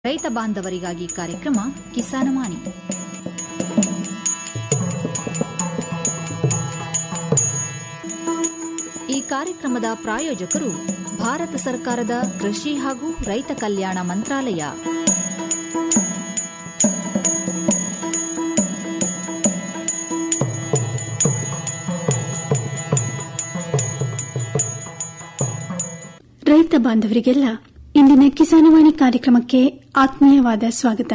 ರೈತ ಬಾಂಧವರಿಗಾಗಿ ಕಾರ್ಯಕ್ರಮ ಕಿಸಾನವಾಣಿ ಈ ಕಾರ್ಯಕ್ರಮದ ಪ್ರಾಯೋಜಕರು ಭಾರತ ಸರ್ಕಾರದ ಕೃಷಿ ಹಾಗೂ ರೈತ ಕಲ್ಯಾಣ ಮಂತ್ರಾಲಯ ರೈತ ಬಾಂಧವರಿಗೆಲ್ಲ ಇಂದಿನ ಕಿಸಾನವಾಣಿ ಕಾರ್ಯಕ್ರಮಕ್ಕೆ ಆತ್ಮೀಯವಾದ ಸ್ವಾಗತ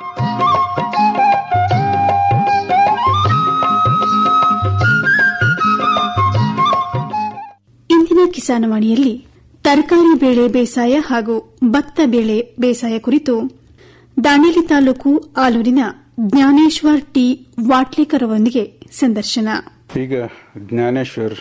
ಇಂದಿನ ಕಿಸಾನವಾಣಿಯಲ್ಲಿ ತರಕಾರಿ ಬೇಳೆ ಬೇಸಾಯ ಹಾಗೂ ಭತ್ತ ಬೇಳೆ ಬೇಸಾಯ ಕುರಿತು ದಾಂಡೇಲಿ ತಾಲೂಕು ಆಲೂರಿನ ಜ್ಞಾನೇಶ್ವರ್ ಟಿ ವಾಟ್ಲೇಕರ್ ಅವರೊಂದಿಗೆ ಸಂದರ್ಶನ ಈಗ ಜ್ಞಾನೇಶ್ವರ್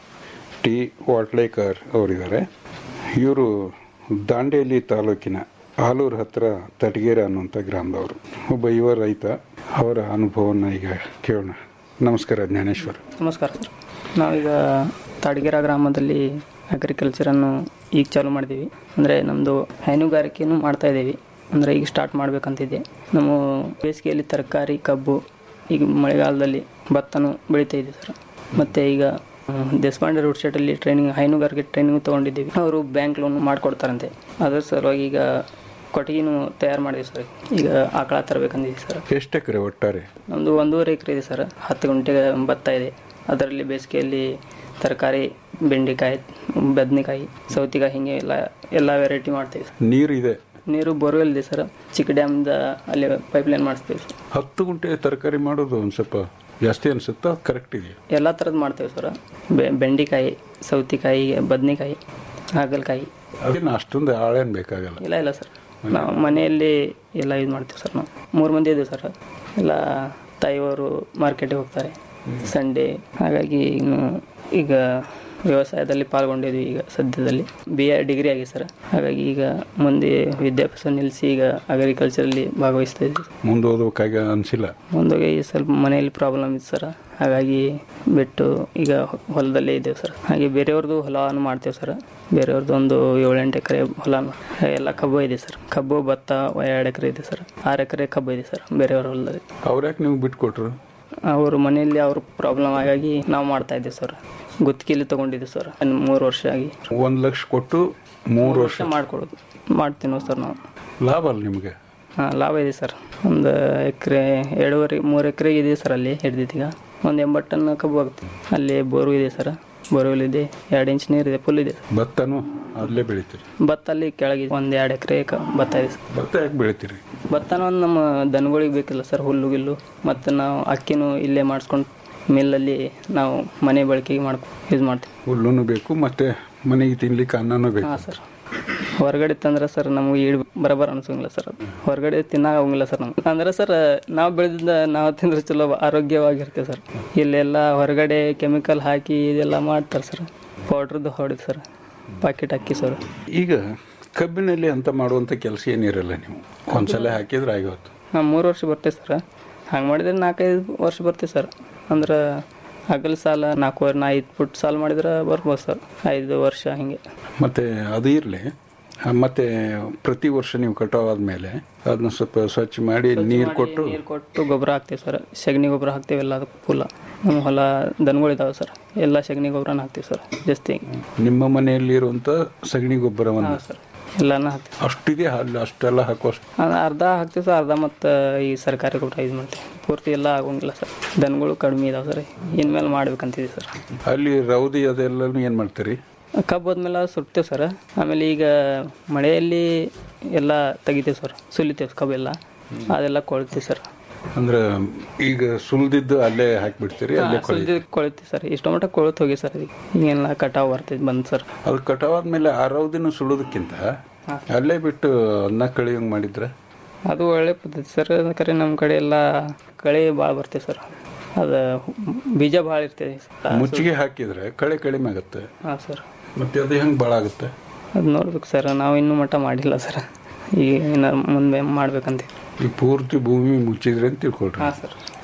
ಟಿ ವಾಟ್ಲೇಕರ್ ಅವರಿದ್ದಾರೆ ಇವರು ದಾಂಡೇಲಿ ತಾಲೂಕಿನ ಆಲೂರು ಹತ್ರ ತಟಗೇರ ಅನ್ನುವಂಥ ಗ್ರಾಮದವರು ಒಬ್ಬ ಯುವ ರೈತ ಅವರ ಅನುಭವವನ್ನು ಈಗ ಕೇಳೋಣ ನಮಸ್ಕಾರ ಜ್ಞಾನೇಶ್ವರ್ ನಮಸ್ಕಾರ ಸರ್ ನಾವೀಗ ತಾಡಗೆರ ಗ್ರಾಮದಲ್ಲಿ ಅಗ್ರಿಕಲ್ಚರನ್ನು ಈಗ ಚಾಲೂ ಮಾಡಿದ್ದೀವಿ ಅಂದರೆ ನಮ್ಮದು ಹೈನುಗಾರಿಕೆಯನ್ನು ಮಾಡ್ತಾ ಇದ್ದೀವಿ ಅಂದರೆ ಈಗ ಸ್ಟಾರ್ಟ್ ಮಾಡಬೇಕಂತಿದೆ ನಮ್ಮ ಬೇಸಿಗೆಯಲ್ಲಿ ತರಕಾರಿ ಕಬ್ಬು ಈಗ ಮಳೆಗಾಲದಲ್ಲಿ ಭತ್ತನೂ ಬೆಳೀತಾ ಇದೆ ಸರ್ ಮತ್ತು ಈಗ ಹ್ಮ್, ದೇಶಪಾಂಡೆ ರೋಡ್ ಸೈಡಲ್ಲಿ ಟ್ರೈನಿಂಗ್ ಹೈನುಗಾರಿಕೆ ಟ್ರೈನಿಂಗ್ ತೊಗೊಂಡಿದ್ದೀವಿ ಅವರು ಬ್ಯಾಂಕ್ ಲೋನ್ ಮಾಡಿಕೊಡ್ತಾರಂತೆ ಅದರ ಸಲುವಾಗಿ ಈಗ ಕೊಟ್ಟಿಗೆನೂ ತಯಾರು ಮಾಡಿದ್ದೀವಿ ಸರ್ ಈಗ ಆಕಳ ತರಬೇಕಂದಿದ್ದೀವಿ ಸರ್ ಎಷ್ಟು ಎಕರೆ ಒಟ್ಟಾರೆ ನಮ್ಮದು ಒಂದೂವರೆ ಎಕರೆ ಇದೆ ಸರ್ ಹತ್ತು ಗಂಟೆಗೆ ಭತ್ತ ಇದೆ ಅದರಲ್ಲಿ ಬೇಸಿಗೆಯಲ್ಲಿ ತರಕಾರಿ ಬೆಂಡೆಕಾಯಿ ಬದನೆಕಾಯಿ ಸೌತಿಕಾಯಿ ಹಿಂಗೆ ಎಲ್ಲ ಎಲ್ಲ ವೆರೈಟಿ ಮಾಡ್ತೀವಿ ಸರ್ ನೀರು ಇದೆ ನೀರು ಬೋರ್ವೆಲ್ ಇದೆ ಸರ್ ಚಿಕ್ಕ ಡ್ಯಾಮ್ದ ಅಲ್ಲಿ ಪೈಪ್ಲೈನ್ ಮಾಡಿಸ್ತೀವಿ ಸರ್ ಹತ್ತು ಗುಂಟೆ ತರಕಾರಿ ಮಾಡೋದು ಒಂದು ಸ್ವಲ್ಪ ಜಾಸ್ತಿ ಅನಿಸುತ್ತಾ ಕರೆಕ್ಟ್ ಇದೆಯಾ ಎಲ್ಲ ಥರದ್ದು ಮಾಡ್ತೇವೆ ಸರ್ ಬೆ- ಬೆಂಡೆಕಾಯಿ ಸೌತಿಕಾಯಿ ಬದನೆಕಾಯಿ ಹಾಗಲಕಾಯಿ ಅದೇನು ಅಷ್ಟೊಂದು ಆಳೇನು ಬೇಕಾಗಲ್ಲ ಇಲ್ಲ ಇಲ್ಲ ಸರ್ ನಾವು ಮನೆಯಲ್ಲಿ ಎಲ್ಲ ಇದು ಮಾಡ್ತೀವಿ ಸರ್ ನಾವು ಮೂರು ಮಂದಿ ಇದ್ದೀವಿ ಸರ್ ಎಲ್ಲ ತಾಯಿಯವರು ಮಾರ್ಕೆಟಿಗೆ ಹೋಗ್ತಾರೆ ಸಂಡೇ ಹಾಗಾಗಿ ಇನ್ನು ಈಗ ವ್ಯವಸಾಯದಲ್ಲಿ ಪಾಲ್ಗೊಂಡಿದ್ವಿ ಈಗ ಸದ್ಯದಲ್ಲಿ ಬಿ ಎ ಡಿಗ್ರಿ ಆಗಿದೆ ಸರ್ ಹಾಗಾಗಿ ಈಗ ಮುಂದೆ ವಿದ್ಯಾಭ್ಯಾಸ ನಿಲ್ಲಿಸಿ ಈಗ ಅಗ್ರಿಕಲ್ಚರಲ್ಲಿ ಭಾಗವಹಿಸ್ತಾ ಇದ್ದೀವಿ ಮುಂದೆ ಓದಬೇಕಾಗಿ ಅನಿಸಿಲ್ಲ ಮುಂದೋಗಿ ಸ್ವಲ್ಪ ಮನೆಯಲ್ಲಿ ಪ್ರಾಬ್ಲಮ್ ಇತ್ತು ಸರ್ ಹಾಗಾಗಿ ಬಿಟ್ಟು ಈಗ ಹೊಲದಲ್ಲೇ ಇದ್ದೇವೆ ಸರ್ ಹಾಗೆ ಬೇರೆಯವ್ರದ್ದು ಹೊಲವನ್ನು ಮಾಡ್ತೇವೆ ಸರ್ ಬೇರೆಯವ್ರದ್ದು ಒಂದು ಏಳೆಂಟು ಎಕರೆ ಹೊಲ ಎಲ್ಲ ಕಬ್ಬು ಇದೆ ಸರ್ ಕಬ್ಬು ಭತ್ತ ಎರಡು ಎಕರೆ ಇದೆ ಸರ್ ಆರು ಎಕರೆ ಕಬ್ಬು ಇದೆ ಸರ್ ಬೇರೆಯವ್ರ ಹೊಲದಲ್ಲಿ ಅವ್ರ್ಯಾಕೆ ನೀವು ಬಿಟ್ಕೊಟ್ರು ಅವ್ರ ಮನೆಯಲ್ಲಿ ಅವ್ರ ಪ್ರಾಬ್ಲಮ್ ಆಗಾಗಿ ನಾವು ಮಾಡ್ತಾ ಇದ್ದೀವಿ ಸರ್ ಗುತ್ತಿಗೆಯಲ್ಲಿ ತೊಗೊಂಡಿದ್ದೀವಿ ಸರ್ ಮೂರು ವರ್ಷ ಆಗಿ ಒಂದು ಲಕ್ಷ ಕೊಟ್ಟು ಮೂರು ವರ್ಷ ವರ್ಷ ಮಾಡ್ಕೊಡೋದು ಮಾಡ್ತೀವಿ ನಾವು ಸರ್ ನಾವು ಲಾಭ ಅಲ್ಲ ನಿಮಗೆ ಹಾಂ ಲಾಭ ಇದೆ ಸರ್ ಒಂದು ಎಕರೆ ಎರಡೂವರೆ ಮೂರು ಎಕರೆ ಇದೆ ಸರ್ ಅಲ್ಲಿ ಹಿಡ್ದಿದ್ದೀಗ ಒಂದು ಎಂಬತ್ತು ಟನ್ ಕಬ್ಬು ಆಗುತ್ತೆ ಅಲ್ಲಿ ಬೋರು ಇದೆ ಸರ್ ಬೋರ್ವೆಲ್ ಇದೆ ಎರಡು ಇಂಚ್ ನೀರಿದೆ ಫುಲ್ ಇದೆ ಭತ್ತನೂ ಅಲ್ಲೇ ಬೆಳಿತೀರಿ ಭತ್ತ ಅಲ್ಲಿ ಕೆಳಗೆ ಒಂದು ಎರಡು ಎಕರೆ ಭತ್ತ ಇದೆ ಸರ್ ಭತ್ತ ಯಾಕೆ ಬೆಳಿತೀರಿ ಭತ್ತನ ಒಂದು ನಮ್ಮ ದನಗಳಿಗೆ ಬೇಕಿಲ್ಲ ಸರ್ ಹುಲ್ಲು ಗಿಲ್ಲು ಮತ್ತು ನಾವು ಅಕ್ಕಿನೂ ಇಲ್ಲೇ ಮಾಡಿಸ್ಕೊಂಡು ಮಿಲ್ಲಲ್ಲಿ ನಾವು ಮನೆ ಬಳಕೆಗೆ ಮಾಡ್ಕೊ ಯೂಸ್ ಮಾಡ್ತೀವಿ ಹುಲ್ಲೂ ಬೇಕು ಮತ್ತೆ ಮನೆಗೆ ತಿನ್ಲಿಕ್ಕೆ ಅನ್ನನೂ ಬೇಕು ಹಾಂ ಸರ್ ಹೊರಗಡೆ ತಂದ್ರೆ ಸರ್ ನಮಗೆ ಈಡ್ ಬರಬರ ಅನ್ಸಂಗಿಲ್ಲ ಸರ್ ಅದು ಹೊರಗಡೆ ತಿನ್ನಾಗ ಹೋಗಿಲ್ಲ ಸರ್ ನಮ್ಗೆ ಅಂದ್ರೆ ಸರ್ ನಾವು ಬೆಳೆದಿದ್ದ ನಾವು ತಿಂದ್ರೆ ಚಲೋ ಆರೋಗ್ಯವಾಗಿರ್ತೇವೆ ಸರ್ ಇಲ್ಲೆಲ್ಲ ಹೊರಗಡೆ ಕೆಮಿಕಲ್ ಹಾಕಿ ಇದೆಲ್ಲ ಮಾಡ್ತಾರೆ ಸರ್ ಪೌಡ್ರದ್ದು ಹೊಡಿತು ಸರ್ ಪಾಕೆಟ್ ಹಾಕಿ ಸರ್ ಈಗ ಕಬ್ಬಿನಲ್ಲಿ ಅಂತ ಮಾಡುವಂಥ ಕೆಲಸ ಏನಿರಲ್ಲ ನೀವು ಒಂದ್ಸಲ ಹಾಕಿದ್ರೆ ಆಗಿವತ್ತು ನಾವು ಮೂರು ವರ್ಷ ಬರ್ತೇವೆ ಸರ್ ಹಂಗೆ ಮಾಡಿದ್ರೆ ನಾಲ್ಕೈದು ವರ್ಷ ಬರ್ತೀವಿ ಸರ್ ಅಂದ್ರೆ ಹಗಲು ಸಾಲ ನಾಲ್ಕೂವರೆ ನಾ ಐದು ಫುಟ್ ಸಾಲ ಮಾಡಿದ್ರೆ ಬರ್ಬೋದು ಸರ್ ಐದು ವರ್ಷ ಹಿಂಗೆ ಮತ್ತೆ ಅದು ಇರಲಿ ಮತ್ತೆ ಪ್ರತಿ ವರ್ಷ ನೀವು ಕಟಾವಾದ್ಮೇಲೆ ಅದನ್ನ ಸ್ವಲ್ಪ ಸ್ವಚ್ಛ ಮಾಡಿ ನೀರು ಕೊಟ್ಟು ನೀರು ಕೊಟ್ಟು ಗೊಬ್ಬರ ಹಾಕ್ತೀವಿ ಸರ್ ಸಗಣಿ ಗೊಬ್ಬರ ಹಾಕ್ತೀವಿ ಎಲ್ಲ ಅದಕ್ಕೆ ಫುಲ್ಲ ನಮ್ಮ ಹೊಲ ದನಗಳಿದಾವೆ ಸರ್ ಎಲ್ಲ ಸಗಣಿ ಗೊಬ್ಬರನ ಹಾಕ್ತೀವಿ ಸರ್ ಜಾಸ್ತಿ ನಿಮ್ಮ ಮನೆಯಲ್ಲಿ ಇರುವಂತ ಸಗಣಿ ಗೊಬ್ಬರವನ್ನು ಹಾಂ ಸರ್ ಎಲ್ಲಾನು ಹಾಕ್ತೀವಿ ಅಷ್ಟಿದೆ ಅಲ್ಲಿ ಅಷ್ಟೆಲ್ಲ ಹಾಕುವಷ್ಟು ಅದು ಅರ್ಧ ಹಾಕ್ತೀವಿ ಸರ್ ಅರ್ಧ ಮತ್ತು ಈ ಸರ್ಕಾರಿ ಗೊಬ್ಬರ ಯೂಸ್ ಮಾಡ್ತೀವಿ ಪೂರ್ತಿ ಎಲ್ಲ ಆಗೋಂಗಿಲ್ಲ ಸರ್ ದನಗಳು ಕಡಿಮೆ ಇದಾವೆ ಸರ್ ಇನ್ಮೇಲೆ ಮಾಡ್ಬೇಕಂತಿದ್ದೀವಿ ಸರ್ ಅಲ್ಲಿ ರೌದಿ ಅದೆಲ್ಲನೂ ಏನು ಮಾಡ್ತೀರಿ ಕಬ್ಬು ಹೋದ್ಮೇಲೆ ಸುಡ್ತೇವೆ ಸರ್ ಆಮೇಲೆ ಈಗ ಮಳೆಯಲ್ಲಿ ಎಲ್ಲ ತೆಗಿತೀವಿ ಸರ್ ಸುಲಿತೇವೆ ಕಬ್ಬೆಲ್ಲ ಅದೆಲ್ಲ ಕೊಳ್ತೀವಿ ಸರ್ ಅಂದ್ರೆ ಈಗ ಸುಲ್ದಿದ್ದು ಅಲ್ಲೇ ಹಾಕಿಬಿಡ್ತೀರಿ ಅಲ್ಲೇ ಕೊಳಿ ಸುಲಿದು ಕೊಳ್ತೀವಿ ಸರ್ ಇಷ್ಟು ಮಟ್ಟ ಕೊಳ್ತು ಹೋಗಿ ಸರ್ ಈಗ ಹಿಂಗೆಲ್ಲ ಕಟಾವು ಬರ್ತೈತೆ ಬಂದು ಸರ್ ಅದು ಕಟಾವಾದ್ಮೇಲೆ ಆ ರೌದಿನ ಸುಡೋದಕ್ಕಿಂತ ಅಲ್ಲೇ ಬಿಟ್ಟು ಅನ್ನ ಕಳಿಯಂಗ್ ಮಾಡಿದ್ರೆ ಅದು ಒಳ್ಳೆ ಪದ್ಧತಿ ಸರ್ ಯಾಕಂದ್ರೆ ನಮ್ಮ ಕಡೆ ಎಲ್ಲ ಕಳೆ ಭಾಳ ಬರ್ತೇವೆ ಸರ್ ಅದು ಬೀಜ ಭಾಳ ಇರ್ತದೆ ಮುಚ್ಚಿಗೆ ಹಾಕಿದ್ರೆ ಕಳೆ ಕಡಿಮೆ ಆಗುತ್ತೆ ಹಾಂ ಸರ್ ಮತ್ತೆ ಅದು ಹೆಂಗೆ ಭಾಳ ಆಗುತ್ತೆ ಅದು ನೋಡ್ಬೇಕು ಸರ್ ನಾವು ಇನ್ನೂ ಮಟ್ಟ ಮಾಡಿಲ್ಲ ಸರ್ ಈಗ ಇನ್ನು ಮುಂದೆ ಮಾಡ್ಬೇಕಂತ ಈ ಪೂರ್ತಿ ಭೂಮಿ ಮುಚ್ಚಿದ್ರೆ ಅಂತ ತಿಳ್ಕೊಳ್ರಿ ಹಾಂ ಸರ್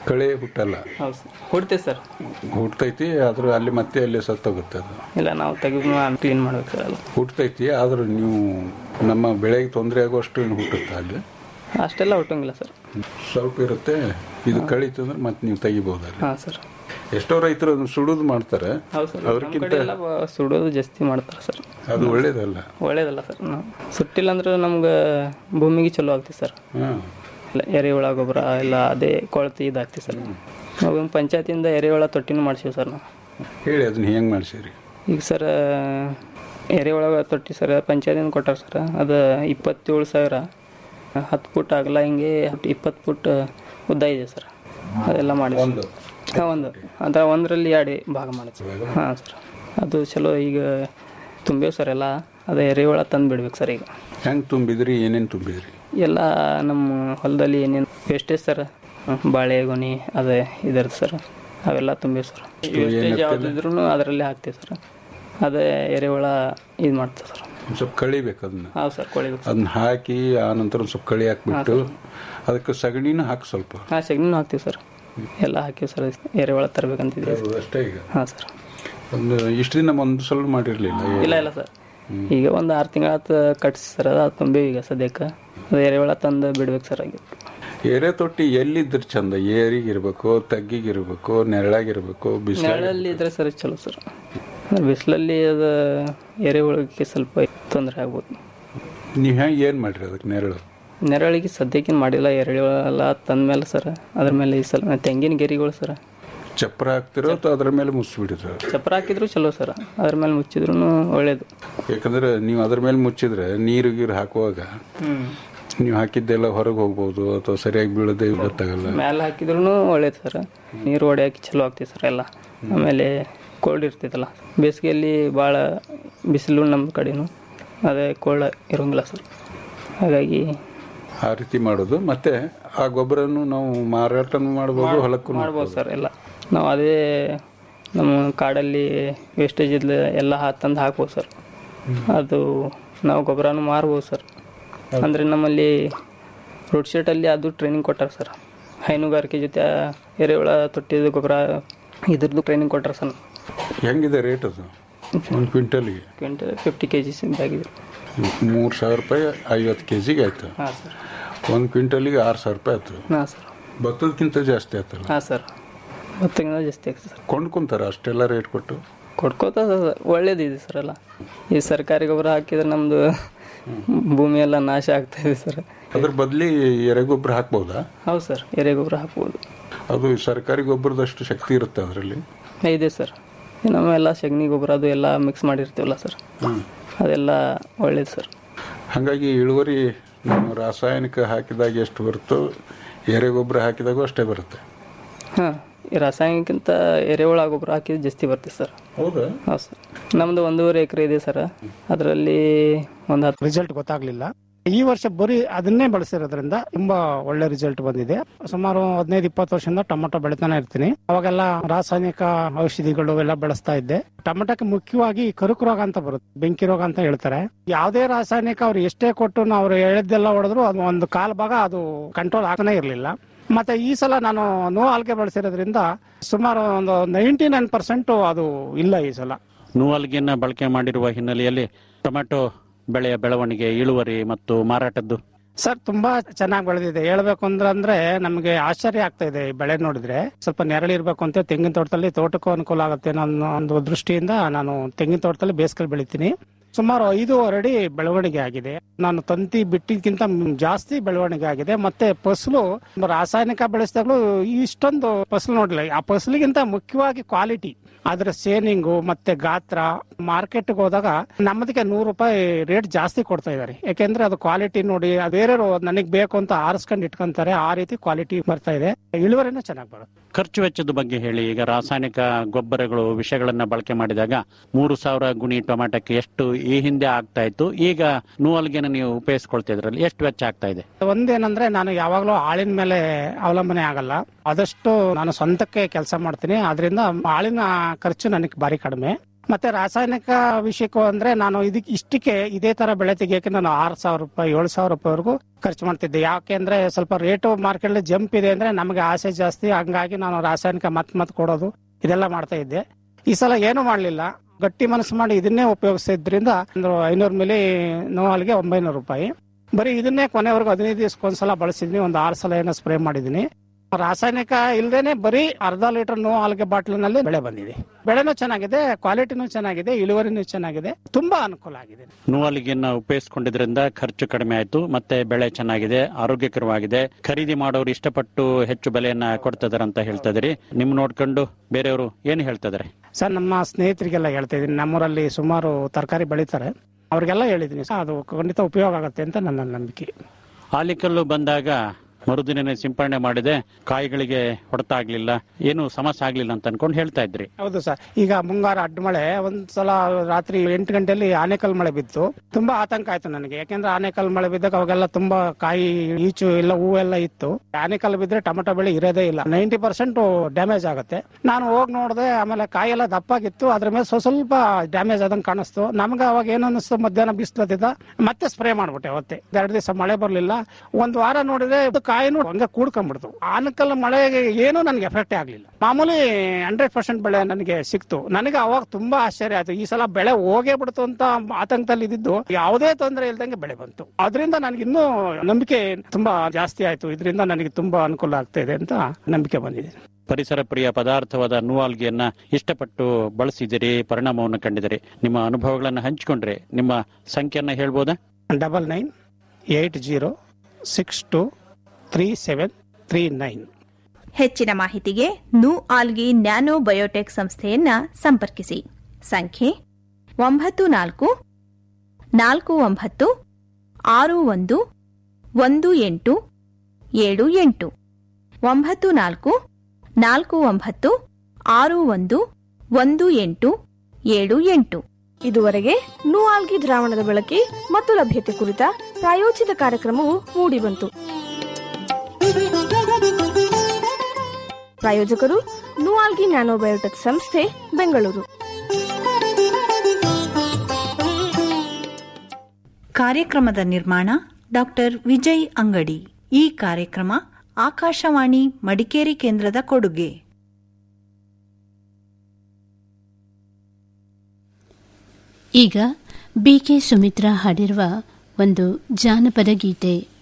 ಕಳೆ ಹುಟ್ಟಲ್ಲ ಹೌದು ಸರ್ ಹುಡ್ತೇವೆ ಸರ್ ಹುಟ್ಟೈತಿ ಆದ್ರೂ ಅಲ್ಲಿ ಮತ್ತೆ ಅಲ್ಲಿ ಸತ್ತೋಗುತ್ತೆ ಅದು ಇಲ್ಲ ನಾವು ತೆಗೆದು ಕ್ಲೀನ್ ಮಾಡ್ಬೇಕು ಸರ್ ಅದು ಹುಟ್ಟೈತಿ ಆದ್ರೂ ನೀವು ನಮ್ಮ ಬೆಳೆಗೆ ತೊಂದರೆ ಆಗುವಷ್ಟು ಏನು ಹುಟ್ಟುತ್ತೆ ಅಲ್ಲಿ ಅಷ್ಟೆಲ್ಲ ಹುಟ್ಟಂಗಿಲ್ಲ ಸರ್ ಸ್ವಲ್ಪ ಇರುತ್ತೆ ಇದು ಕಳೀತು ಅಂದ್ರೆ ಮತ್ತೆ ನೀವು ತೆಗಿಬಹುದು ಅಲ್ಲಿ ಹಾಂ ಸರ್ ಎಷ್ಟೋ ರೈತರು ಅದನ್ನ ಸುಡುದು ಮಾಡ್ತಾರೆ ಹೌದು ಸರ್ ನಮ್ಮ ಅದಕ್ಕಿಂತ ಕಡೆ ಎಲ್ಲ ಬ- ಸುಡೋದು ಜಾಸ್ತಿ ಮಾಡ್ತಾರೆ ಸರ್ ಅದು ಒಳ್ಳೇದಲ್ಲ ಒಳ್ಳೇದಲ್ಲ ಸರ್ ನಾವು ಸುಟ್ಟಿಲ್ಲ ಅಂದ್ರೆ ನಮ್ಗೆ ಭೂಮಿಗೆ ಚಲೋ ಆಗ್ತದೆ ಸರ್ ಹ್ಮ್ ಇಲ್ಲ ಎರೆಹುಳ ಗೊಬ್ಬರ ಎಲ್ಲ ಅದೇ ಕೊಳತಿ ಇದಾಗ್ತದೆ ಸರ್ ನಾವು ಪಂಚಾಯತಿಯಿಂದ ಎರೆಹುಳ ತೊಟ್ಟಿನೂ ಮಾಡ್ಸೀವಿ ಸರ್ ನಾವು ಹೇಳಿ ಅದನ್ನ ಹೆಂಗ್ ಮಾಡ್ಸಿರಿ ಈಗ ಸರ್ ಎರೆಹುಳ ತೊಟ್ಟಿ ಸರ್ ಪಂಚಾಯತಿಂದ ಕೊಟ್ಟಾರ ಸರ್ ಅದು ಇಪ್ಪತ್ತೇಳು ಸಾವಿರ ಹತ್ತು ಫುಟ್ ಆಗಲ್ಲ ಹಿಂಗೆ ಇಪ್ಪತ್ತು ಫುಟ್ ಉದ್ದ ಇದೆ ಸರ್ ಅದೆಲ್ಲ ಮಾಡಿ ಒಂದು ಹಾಂ ಒಂದು ಅದರ ಒಂದರಲ್ಲಿ ಎರಡು ಭಾಗ ಮಾಡಿದ್ವಿ ಹಾಂ ಸರ್ ಅದು ಚಲೋ ಈಗ ತುಂಬೇವು ಸರ್ ಎಲ್ಲ ಅದು ಎರೆಹುಳ ತಂದು ಬಿಡ್ಬೇಕು ಸರ್ ಈಗ ಹೆಂಗ್ ತುಂಬಿದ್ರಿ ಏನೇನ್ ತುಂಬಿದ್ರಿ ಎಲ್ಲ ನಮ್ಮ ಹೊಲದಲ್ಲಿ ಏನೇನು ವೇಸ್ಟೇಜ್ ಸರ್ ಬಾಳೆ ಗೊನೆ ಅದೇ ಇದರದ್ದು ಸರ್ ಅವೆಲ್ಲ ತುಂಬಿವಿ ಸರ್ ವೇಸ್ಟೇಜ್ ಯಾವುದಿದ್ರು ಅದರಲ್ಲೇ ಹಾಕ್ತೀವಿ ಸರ್ ಅದೇ ಎರೆಹುಳ ಇದು ಮಾಡ್ತೀವಿ ಸರ್ ಒಂದ್ ಸ್ವಲ್ಪ ಕಳಿಬೇಕು ಅದನ್ನ ಹಾಂ ಸರ್ ಕೊಳಿಬೇಕು ಸರ್ ಅದನ್ನ ಹಾಕಿ ಆ ನಂತರ ಒಂದ್ ಸ್ವಲ್ಪ ಕಳಿ ಹಾಕ್ಬಿಟ್ಟು ಅದಕ್ಕೆ ಸಗಣಿನ ಹಾಕಿ ಸ್ವಲ್ಪ ಹಾಂ ಸೆಗಣಿನೂ ಹಾಕ್ತೀವಿ ಸರ್ ಎಲ್ಲ ಹಾಕಿವಿ ಸರ್ ಎರೆಹುಳ ತರಬೇಕಂತಿದ್ದೀವಿ ಅದು ಅಷ್ಟೇ ಈಗ ಹಾಂ ಸರ್ ಒಂದು ಇಷ್ಟು ದಿನ ಒಂದು ಸಲ ಮಾಡಿರ್ಲಿಲ್ಲ ಇಲ್ಲ ಇಲ್ಲ ಸರ್ ಈಗ ಒಂದು ಆರು ತಿಂಗಳ ಕಟ್ಸಿ ಸರ್ ಅದು ತುಂಬಿ ಈಗ ಸದ್ಯಕ್ಕೆ ಅದು ಎರೆಹುಳ ತಂದು ಬಿಡ್ಬೇಕು ಸರ್ ಆಗಿ ಏರೆ ತೊಟ್ಟಿ ಎಲ್ಲಿದ್ರ ಚಂದ ಏರಿಗಿರ್ಬೇಕು ತಗ್ಗಿಗಿರ್ಬೇಕು ನೆರಳಾಗಿರ್ಬೇಕು ಬಿಸಿಲು ನೆರಳಲ್ಲಿ ಇದ್ರೆ ಸರ್ ಚಲೋ ಸರ್ ಅಂದ್ರೆ ಬಿಸಿಲಲ್ಲಿ ಅದು ಎರೆಹುಳಕ್ಕೆ ಸ್ವಲ್ಪ ತೊಂದರೆ ಆಗ್ಬೋದು ನೀವು ಹೆಂಗೆ ಏನು ಮಾಡ್ರಿ ಅದಕ್ಕೆ ನೆರಳು ನೆರಳಿಗೆ ಸದ್ಯಕ್ಕೇನು ಮಾಡಿಲ್ಲ ಎರೆಹುಳ ಎಲ್ಲ ತಂದ್ಮೇಲೆ ಸರ್ ಅದ್ರ ಮೇಲೆ ಈ ಸಲ ತೆಂಗಿನ ಗೆರಿಗಳು ಸರ್ ಚಪ್ರ ಹಾಕ್ತಿರೋ ಅಥವಾ ಅದ್ರ ಮೇಲೆ ಮುಚ್ಚಿಬಿಡಿದ್ರ ಚಪ್ರ ಹಾಕಿದ್ರು ಚಲೋ ಸರ್ ಅದ್ರ ಮೇಲೆ ಮುಚ್ಚಿದ್ರು ಒಳ್ಳೇದು ಯಾಕಂದ್ರೆ ನೀವು ಅದ್ರ ಮೇಲೆ ಮುಚ್ಚಿದ್ರೆ ನೀರು ಗೀರು ಹಾಕುವಾಗ ನೀವು ಹಾಕಿದ್ದೆಲ್ಲ ಹೊರಗೆ ಹೋಗ್ಬೋದು ಅಥವಾ ಸರಿಯಾಗಿ ಬೀಳೋದೇ ಗೊತ್ತಾಗಲ್ಲ ಮೇಲೆ ಹಾಕಿದ್ರು ಒಳ್ಳೇದು ಸರ್ ನೀರು ಹೊಡೆಯೋಕೆ ಚಲೋ ಆಗ್ತೈತೆ ಸರ್ ಎಲ್ಲ ಆಮೇಲೆ ಕೋಲ್ಡ್ ಇರ್ತೈತಲ್ಲ ಬೇಸಿಗೆಯಲ್ಲಿ ಭಾಳ ಬಿಸಿಲು ನಮ್ಮ ಕಡೆನೂ ಅದೇ ಕೋಲ್ಡ್ ಇರೋಂಗಿಲ್ಲ ಸರ್ ಹಾಗಾಗಿ ಆ ರೀತಿ ಮಾಡೋದು ಮತ್ತೆ ಆ ಗೊಬ್ಬರನು ನಾವು ಮಾರಾಟನೂ ಮಾಡ್ಬೋದು ಹೊಲಕ್ಕೂ ಮಾಡ್ಬೋದು ಸರ್ ಎಲ್ಲ ನಾವು ಅದೇ ನಮ್ಮ ಕಾಡಲ್ಲಿ ವೇಸ್ಟೇಜ್ ಇದ್ಲ ಎಲ್ಲ ಹಾ ತಂದು ಹಾಕ್ಬೋದು ಸರ್ ಅದು ನಾವು ಗೊಬ್ಬರನೂ ಮಾರ್ಬೋದು ಸರ್ ಅಂದರೆ ನಮ್ಮಲ್ಲಿ ರೋಡ್ ಶೀಟಲ್ಲಿ ಅದು ಟ್ರೈನಿಂಗ್ ಕೊಟ್ಟಾರ ಸರ್ ಹೈನುಗಾರಿಕೆ ಜೊತೆ ಎರೆಹುಳ ತೊಟ್ಟಿದ ಗೊಬ್ಬರ ಇದ್ರದ್ದು ಟ್ರೈನಿಂಗ್ ಕೊಟ್ಟಾರ ಸರ್ ಹೆಂಗಿದೆ ರೇಟ್ ಅದು ಒಂದು ಕ್ವಿಂಟಲ್ಗೆ ಕ್ವಿಂಟಲ್ ಫಿಫ್ಟಿ ಕೆ ಜಿ ಬ್ಯಾಗಿದೆ ಮೂರು ಸಾವಿರ ರೂಪಾಯಿ ಐವತ್ತು ಕೆ ಜಿಗೆ ಆಯ್ತು ಹಾಂ ಸರ್ ಒಂದು ಕ್ವಿಂಟಲಿಗೆ ಆರು ಸಾವಿರ ರೂಪಾಯಿ ಆಯ್ತು ಹಾಂ ಸರ್ ಭತ್ತದಕ್ಕಿಂತ ಜಾಸ್ತಿ ಆಯ್ತಲ್ಲ ಹಾಂ ಸರ್ ಮತ್ತಿಂದ ಜಾಸ್ತಿ ಆಗ್ತದೆ ಸರ್ ಕೊಂಡ್ಕೊಂತಾರ ಅಷ್ಟೆಲ್ಲ ರೇಟ್ ಕೊಟ್ಟು ಕೊಡ್ಕೋತ ಒಳ್ಳೇದಿದೆ ಸರ್ ಎಲ್ಲ ಈ ಸರ್ಕಾರಿ ಗೊಬ್ಬರ ಹಾಕಿದ್ರೆ ನಮ್ಮದು ಭೂಮಿ ಎಲ್ಲ ನಾಶ ಆಗ್ತಾ ಇದೆ ಸರ್ ಅದ್ರ ಬದಲಿ ಎರೆಗೊಬ್ಬರ ಹಾಕ್ಬೋದಾ ಹೌದು ಸರ್ ಎರೆ ಗೊಬ್ಬರ ಹಾಕ್ಬೋದು ಅದು ಸರ್ಕಾರಿ ಗೊಬ್ಬರದಷ್ಟು ಶಕ್ತಿ ಇರುತ್ತೆ ಅದರಲ್ಲಿ ಇದೆ ಸರ್ ನಮ್ಮ ಎಲ್ಲ ಸಗಣಿ ಗೊಬ್ಬರ ಅದು ಎಲ್ಲ ಮಿಕ್ಸ್ ಮಾಡಿರ್ತೀವಲ್ಲ ಸರ್ ಅದೆಲ್ಲ ಒಳ್ಳೇದು ಸರ್ ಹಾಗಾಗಿ ಇಳುವರಿ ನಾವು ರಾಸಾಯನಿಕ ಹಾಕಿದಾಗ ಎಷ್ಟು ಬರುತ್ತೋ ಎರೆಗೊಬ್ಬರ ಹಾಕಿದಾಗೂ ಅಷ್ಟೇ ಬರುತ್ತೆ ಹಾಂ ಈ ರಾಸಾಯನಿಕ್ಕಿಂತ ಎರೆಹುಳ ಗೊಬ್ಬರ ಹಾಕಿದ್ರೆ ಜಾಸ್ತಿ ಬರ್ತದೆ ಸರ್ ಹೌದಾ ಹೌದು ಸರ್ ನಮ್ಮದು ಒಂದೂವರೆ ಎಕರೆ ಇದೆ ಸರ್ ಅದರಲ್ಲಿ ಒಂದು ಹತ್ತು ರಿಸಲ್ಟ್ ಗೊತ್ತಾಗ್ಲಿಲ್ಲ ಈ ವರ್ಷ ಬರೀ ಅದನ್ನೇ ಬಳಸಿರೋದ್ರಿಂದ ತುಂಬಾ ಒಳ್ಳೆ ರಿಸಲ್ಟ್ ಬಂದಿದೆ ಸುಮಾರು ಹದಿನೈದು ಇಪ್ಪತ್ತು ವರ್ಷದಿಂದ ಟೊಮೊಟೊ ಬೆಳಿತಾನೆ ಇರ್ತೀನಿ ಅವಾಗೆಲ್ಲ ರಾಸಾಯನಿಕ ಔಷಧಿಗಳು ಎಲ್ಲ ಬಳಸ್ತಾ ಇದ್ದೆ ಟೊಮೊಟೊಕ್ಕೆ ಮುಖ್ಯವಾಗಿ ಕರುಕು ರೋಗ ಅಂತ ಬರುತ್ತೆ ಬೆಂಕಿ ರೋಗ ಅಂತ ಹೇಳ್ತಾರೆ ಯಾವುದೇ ರಾಸಾಯನಿಕ ಅವ್ರು ಎಷ್ಟೇ ಕೊಟ್ಟು ಅವ್ರು ಹೇಳಿದ್ದೆಲ್ಲ ಹೊಡೆದ್ರು ಅದು ಒಂದು ಕಾಲ್ ಭಾಗ ಅದು ಕಂಟ್ರೋಲ್ ಆಗ್ತಾನೆ ಇರಲಿಲ್ಲ ಮತ್ತೆ ಈ ಸಲ ನಾನು ನೋ ಆಲ್ಗೆ ಬಳಸಿರೋದ್ರಿಂದ ಸುಮಾರು ಒಂದು ನೈಂಟಿ ನೈನ್ ಪರ್ಸೆಂಟ್ ಅದು ಇಲ್ಲ ಈ ಸಲ ನೂವಲ್ಗಿನ ಬಳಕೆ ಮಾಡಿರುವ ಹಿನ್ನೆಲೆಯಲ್ಲಿ ಟೊಮ್ಯಾಟೊ ಬೆಳೆಯ ಬೆಳವಣಿಗೆ ಇಳುವರಿ ಮತ್ತು ಮಾರಾಟದ್ದು ಸರ್ ತುಂಬಾ ಚೆನ್ನಾಗಿ ಬೆಳೆದಿದೆ ಹೇಳ್ಬೇಕು ಅಂದ್ರೆ ಅಂದ್ರೆ ನಮಗೆ ಆಶ್ಚರ್ಯ ಆಗ್ತಾ ಇದೆ ಈ ಬೆಳೆ ನೋಡಿದ್ರೆ ಸ್ವಲ್ಪ ನೆರಳಿರ್ಬೇಕು ಅಂತ ತೆಂಗಿನ ತೋಟದಲ್ಲಿ ತೋಟಕ್ಕೂ ಅನುಕೂಲ ಆಗುತ್ತೆ ಅನ್ನೋ ಒಂದು ದೃಷ್ಟಿಯಿಂದ ನಾನು ತೆಂಗಿನ ತೋಟದಲ್ಲಿ ಬೇಸಿಗೆ ಬೆಳಿತೀನಿ ಸುಮಾರು ಐದೂವರೆ ಅಡಿ ಬೆಳವಣಿಗೆ ಆಗಿದೆ ನಾನು ತಂತಿ ಬಿಟ್ಟಿದ್ಕಿಂತ ಜಾಸ್ತಿ ಬೆಳವಣಿಗೆ ಆಗಿದೆ ಮತ್ತೆ ಫಸಲು ರಾಸಾಯನಿಕ ಬೆಳೆಸಿದಾಗಲೂ ಇಷ್ಟೊಂದು ಫಸಲು ನೋಡಿಲ್ಲ ಆ ಫಸಲಿಗಿಂತ ಮುಖ್ಯವಾಗಿ ಕ್ವಾಲಿಟಿ ಅದರ ಸೇನಿಂಗು ಮತ್ತೆ ಗಾತ್ರ ಮಾರ್ಕೆಟ್ಗೆ ಹೋದಾಗ ನಮ್ಮದಕ್ಕೆ ನೂರು ರೂಪಾಯಿ ರೇಟ್ ಜಾಸ್ತಿ ಕೊಡ್ತಾ ಇದ್ದಾರೆ ಯಾಕೆಂದ್ರೆ ಅದು ಕ್ವಾಲಿಟಿ ನೋಡಿ ಬೇರೆಯವರು ನನಗೆ ಬೇಕು ಅಂತ ಆರಿಸ್ಕೊಂಡು ಇಟ್ಕೊಂತಾರೆ ಆ ರೀತಿ ಕ್ವಾಲಿಟಿ ಬರ್ತಾ ಇದೆ ಇಳುವರಿನೂ ಚೆನ್ನಾಗಿ ಬರುತ್ತೆ ಖರ್ಚು ವೆಚ್ಚದ ಬಗ್ಗೆ ಹೇಳಿ ಈಗ ರಾಸಾಯನಿಕ ಗೊಬ್ಬರಗಳು ವಿಷಗಳನ್ನ ಬಳಕೆ ಮಾಡಿದಾಗ ಮೂರು ಸಾವಿರ ಗುಣಿ ಟೊಮ್ಯಾಟೋಕ್ಕೆ ಎಷ್ಟು ಈ ಹಿಂದೆ ಆಗ್ತಾ ಇತ್ತು ಈಗ ನೂವಲ್ಗೆನ ನೀವು ಉಪಯೋಗಿಸ್ಕೊಳ್ತಾ ಇದ್ರಲ್ಲಿ ಎಷ್ಟು ವೆಚ್ಚ ಆಗ್ತಾ ಇದೆ ಒಂದೇನಂದ್ರೆ ನಾನು ಯಾವಾಗಲೂ ಆಳಿನ ಮೇಲೆ ಅವಲಂಬನೆ ಆಗಲ್ಲ ಆದಷ್ಟು ನಾನು ಸ್ವಂತಕ್ಕೆ ಕೆಲಸ ಮಾಡ್ತೀನಿ ಆದ್ರಿಂದ ಆಳಿನ ಖರ್ಚು ನನಗೆ ಬಾರಿ ಕಡಿಮೆ ಮತ್ತೆ ರಾಸಾಯನಿಕ ವಿಷಯಕ್ಕೂ ಅಂದ್ರೆ ನಾನು ಇದಕ್ಕೆ ಇಷ್ಟಕ್ಕೆ ಇದೇ ತರ ಬೆಳೆ ತೆಗಿಯಕ್ಕೆ ನಾನು ಆರು ಸಾವಿರ ರೂಪಾಯಿ ಏಳು ಸಾವಿರ ರೂಪಾಯಿವರೆಗೂ ಖರ್ಚು ಮಾಡ್ತಿದ್ದೆ ಯಾಕೆಂದ್ರೆ ಸ್ವಲ್ಪ ರೇಟು ಮಾರ್ಕೆಟ್ ಜಂಪ್ ಇದೆ ಅಂದ್ರೆ ನಮಗೆ ಆಸೆ ಜಾಸ್ತಿ ಹಂಗಾಗಿ ನಾನು ರಾಸಾಯನಿಕ ಮತ್ ಮತ್ ಕೊಡೋದು ಇದೆಲ್ಲ ಮಾಡ್ತಾ ಇದ್ದೆ ಈ ಸಲ ಏನು ಮಾಡ್ಲಿಲ್ಲ ಗಟ್ಟಿ ಮನಸ್ಸು ಮಾಡಿ ಇದನ್ನೇ ಉಪಯೋಗಿಸಿದ್ರಿಂದ ಒಂದು ಐನೂರು ಮಿಲಿ ನೋವಾಲ್ಗೆ ಒಂಬೈನೂರು ರೂಪಾಯಿ ಬರೀ ಇದನ್ನೇ ಕೊನೆವರೆಗೂ ಹದಿನೈದು ದಿವಸಕ್ಕೊಂದ್ಸಲ ಬಳಸಿದ್ನಿ ಒಂದು ಆರು ಸಲ ಏನೋ ಸ್ಪ್ರೇ ಮಾಡಿದೀನಿ ರಾಸಾಯನಿಕ ಇಲ್ದೇನೆ ಬರೀ ಅರ್ಧ ಲೀಟರ್ ನೋ ಆಲ್ಗೆ ಬಾಟ್ಲಿನಲ್ಲಿ ಬೆಳೆ ಬಂದಿದೆ ಬೆಳೆನೂ ಚೆನ್ನಾಗಿದೆ ಕ್ವಾಲಿಟಿನೂ ಚೆನ್ನಾಗಿದೆ ಇಳುವರಿನೂ ಚೆನ್ನಾಗಿದೆ ತುಂಬಾ ಅನುಕೂಲ ಆಗಿದೆ ನೂವಲಿಗೆಯನ್ನ ಉಪಯೋಗಿಸಿಕೊಂಡಿದ್ರಿಂದ ಖರ್ಚು ಕಡಿಮೆ ಆಯ್ತು ಮತ್ತೆ ಬೆಳೆ ಚೆನ್ನಾಗಿದೆ ಆರೋಗ್ಯಕರವಾಗಿದೆ ಖರೀದಿ ಮಾಡೋರು ಇಷ್ಟಪಟ್ಟು ಹೆಚ್ಚು ಬೆಲೆಯನ್ನ ಕೊಡ್ತಿದಾರೆ ಅಂತ ಹೇಳ್ತಾ ಇದ್ರಿ ನಿಮ್ ನೋಡ್ಕೊಂಡು ಬೇರೆಯವರು ಏನ್ ಹೇಳ್ತಾ ಇದಾರೆ ಸರ್ ನಮ್ಮ ಸ್ನೇಹಿತರಿಗೆಲ್ಲ ಹೇಳ್ತಾ ಇದೀನಿ ನಮ್ಮೂರಲ್ಲಿ ಸುಮಾರು ತರಕಾರಿ ಬೆಳೀತಾರೆ ಅವ್ರಿಗೆಲ್ಲ ಹೇಳಿದೀನಿ ಸರ್ ಅದು ಖಂಡಿತ ಉಪಯೋಗ ಆಗುತ್ತೆ ಅಂತ ನನ್ನ ನಂಬಿಕೆ ಆಲಿಕಲ್ಲು ಬಂದಾಗ ಮರುದಿನ ಸಿಂಪರಣೆ ಮಾಡಿದೆ ಕಾಯಿಗಳಿಗೆ ಹೊಡೆತ ಆಗ್ಲಿಲ್ಲ ಏನು ಸಮಸ್ಯೆ ಆಗ್ಲಿಲ್ಲ ಅಂತ ಅನ್ಕೊಂಡು ಹೇಳ್ತಾ ಇದ್ರಿ ಹೌದು ಸರ್ ಈಗ ಮುಂಗಾರು ಅಡ್ಡ ಮಳೆ ಒಂದ್ಸಲ ರಾತ್ರಿ ಎಂಟು ಗಂಟೆಯಲ್ಲಿ ಆನೆಕಲ್ ಮಳೆ ಬಿತ್ತು ತುಂಬಾ ಆತಂಕ ಆಯ್ತು ನನಗೆ ಯಾಕೆಂದ್ರೆ ಆನೆಕಲ್ ಮಳೆ ಬಿದ್ದಾಗ ಅವಾಗೆಲ್ಲ ತುಂಬಾ ಕಾಯಿ ಈಚು ಎಲ್ಲ ಹೂವೆಲ್ಲ ಇತ್ತು ಆನೆಕಲ್ ಬಿದ್ರೆ ಟೊಮೆಟೊ ಬೆಳೆ ಇರೋದೇ ಇಲ್ಲ ನೈಂಟಿ ಪರ್ಸೆಂಟ್ ಡ್ಯಾಮೇಜ್ ಆಗುತ್ತೆ ನಾನು ಹೋಗಿ ನೋಡಿದೆ ಆಮೇಲೆ ಕಾಯಿ ಎಲ್ಲ ದಪ್ಪಾಗಿತ್ತು ಅದ್ರ ಮೇಲೆ ಸ್ವಲ್ಪ ಸ್ವಲ್ಪ ಡ್ಯಾಮೇಜ್ ಆದಂಗೆ ಕಾಣಿಸ್ತು ನಮ್ಗೆ ಅವಾಗ ಏನು ಅನಿಸ್ತು ಮಧ್ಯಾಹ್ನ ಬಿಸಿಲತ್ತಿದ್ದ ಮತ್ತೆ ಸ್ಪ್ರೇ ಮಾಡ್ಬಿಟ್ಟೆ ಅವತ್ತೆ ಎರಡು ದಿವಸ ಮಳೆ ಬರಲಿಲ್ಲ ಒಂದ್ ವಾರ ನೋಡಿದ್ರೆ ಇದು ಕಾಯಿನೂ ಹಂಗೆ ಕೂಡ್ಕೊಂಡ್ಬಿಡ್ತು ಆನಕಲ್ ಮಳೆಗೆ ಏನೂ ನನಗೆ ಎಫೆಕ್ಟ್ ಆಗ್ಲಿಲ್ಲ ಮಾಮೂಲಿ ಹಂಡ್ರೆಡ್ ಪರ್ಸೆಂಟ್ ಬೆಳೆ ನನಗೆ ಸಿಕ್ತು ನನಗೆ ಅವಾಗ ತುಂಬಾ ಆಶ್ಚರ್ಯ ಆಯ್ತು ಈ ಸಲ ಬೆಳೆ ಹೋಗೇ ಬಿಡ್ತು ಅಂತ ಆತಂಕದಲ್ಲಿ ಇದ್ದಿದ್ದು ಯಾವುದೇ ತೊಂದರೆ ಇಲ್ದಂಗೆ ಬೆಳೆ ಬಂತು ಅದರಿಂದ ನನಗೆ ಇನ್ನೂ ನಂಬಿಕೆ ತುಂಬಾ ಜಾಸ್ತಿ ಆಯ್ತು ಇದರಿಂದ ನನಗೆ ತುಂಬಾ ಅನುಕೂಲ ಆಗ್ತಾ ಇದೆ ಅಂತ ನಂಬಿಕೆ ಬಂದಿದೆ ಪರಿಸರ ಪ್ರಿಯ ಪದಾರ್ಥವಾದ ನೂವಾಲ್ಗಿಯನ್ನ ಇಷ್ಟಪಟ್ಟು ಬಳಸಿದಿರಿ ಪರಿಣಾಮವನ್ನು ಕಂಡಿದಿರಿ ನಿಮ್ಮ ಅನುಭವಗಳನ್ನು ಹಂಚಿಕೊಂಡ್ರೆ ನಿಮ್ಮ ಸಂಖ್ಯೆಯನ್ನ ಹೇಳ್ಬೋದಾ double nine eight zero six two three seven three nine ಹೆಚ್ಚಿನ ಮಾಹಿತಿಗೆ ನು ಆಲ್ಗಿ ನ್ಯಾನೋ ಬಯೋಟೆಕ್ ಸಂಸ್ಥೆಯನ್ನ ಸಂಪರ್ಕಿಸಿ ಸಂಖ್ಯೆ ಒಂಬತ್ತು ನಾಲ್ಕು ನಾಲ್ಕು ಒಂಬತ್ತು ಆರು ಒಂದು ಒಂದು ಎಂಟು ಏಳು ಎಂಟು ಒಂಬತ್ತು ನಾಲ್ಕು ನಾಲ್ಕು ಒಂಬತ್ತು ಆರು ಒಂದು ಒಂದು ಎಂಟು ಏಳು ಎಂಟು ಇದುವರೆಗೆ ನೂಆಲ್ಗಿ ದ್ರಾವಣದ ಬಳಕೆ ಮತ್ತು ಲಭ್ಯತೆ ಕುರಿತ ಪ್ರಾಯೋಜಿತ ಕಾರ್ಯಕ್ರಮವು ಮೂಡಿಬಂತು ಪ್ರಾಯೋಜಕರು ನೂಆಲ್ಗಿ ನ್ಯಾನೋಬಯೋಟೆಕ್ ಸಂಸ್ಥೆ ಬೆಂಗಳೂರು ಕಾರ್ಯಕ್ರಮದ ನಿರ್ಮಾಣ ಡಾಕ್ಟರ್ ವಿಜಯ್ ಅಂಗಡಿ ಈ ಕಾರ್ಯಕ್ರಮ ಆಕಾಶವಾಣಿ ಮಡಿಕೇರಿ ಕೇಂದ್ರದ ಕೊಡುಗೆ ಈಗ ಬಿಕೆ ಸುಮಿತ್ರಾ ಹಾಡಿರುವ ಒಂದು ಜಾನಪದ ಗೀತೆ